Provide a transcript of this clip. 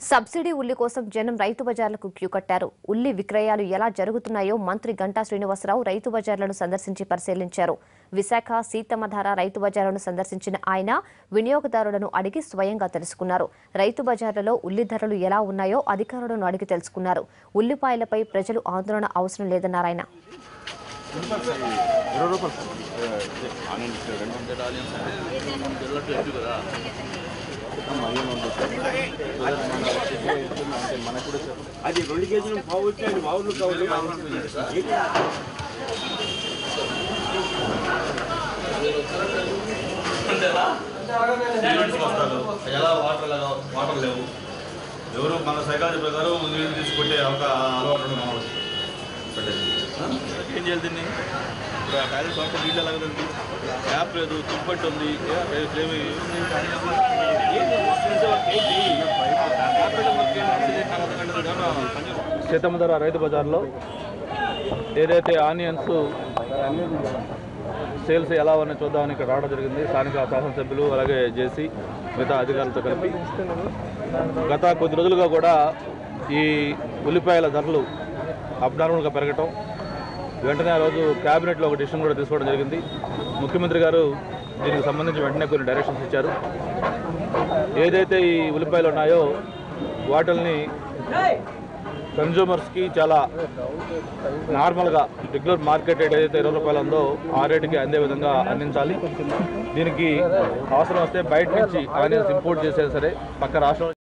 subsidy ఉల్లి కోసం జనం రైతు బజార్లకు క్యూ కట్టారు ఉల్లి విక్రయాలు ఎలా జరుగుతున్నాయో మంత్రి గంటా శ్రీనివాసరావు రైతు బజార్లను సందర్శించి పరిశీలించారు విశాఖ సీతమ్మధార రైతు బజార్లను సందర్శించిన ఆయన వినియోగదారులను అడిగి స్వయంగా తెలుసుకున్నారు రైతు బజార్లలో ఉల్లి ధరలు ఎలా ఉన్నాయో అధికారులను అడిగి తెలుసుకున్నారు ఉల్లిపాయలపై ప్రజలు ఆందోళన అవసరం లేదన్నారు ఆయన అది రెండు కేజీలు పావు వచ్చాయండి బావులు కావాలి సిమెంట్స్ బస్తాలు ఎలా వాటర్ ఎలా వాటర్ లేవు ఎవరు మన సైకాలజీ ప్రకారం నీళ్ళు తీసుకుంటే ఒక అలవాటు ఉండదు మామూలు ఏం చేయాలి దీన్ని ఇప్పుడు ఆ టాయిలెట్ వాటర్ నీళ్ళు ఎలా కదండి ట్యాప్ లేదు తుప్పట్టు ఉంది ఏ- ఏమి సీతమ్మధర రైతు బజార్లో ఏదైతే ఆనియన్స్ సేల్స్ ఎలా ఉన్నాయో చూద్దామని ఇక్కడ రావడం జరిగింది స్థానిక శాసనసభ్యులు అలాగే జేసీ మిగతా అధికారులతో కలిపి గత కొద్ది రోజులుగా కూడా ఈ ఉల్లిపాయల ధరలు అబ్నార్మల్గా పెరగటం వెంటనే ఆ రోజు క్యాబినెట్లో ఒక డిసిషన్ కూడా తీసుకోవడం జరిగింది ముఖ్యమంత్రి గారు దీనికి సంబంధించి వెంటనే కొన్ని డైరెక్షన్స్ ఇచ్చారు ఏదైతే ఈ ఉల్లిపాయలు ఉన్నాయో వాటిల్ని కన్జ్యూమర్స్కి చాలా నార్మల్గా రెగ్యులర్ మార్కెట్ రేట్ ఏదైతే ఇరవై రూపాయలు ఉందో ఆ రేటుకి అందే విధంగా అందించాలి దీనికి అవసరం వస్తే బయట నుంచి ఆనియన్స్ ఇంపోర్ట్ చేసేది సరే పక్క రాష్ట్రం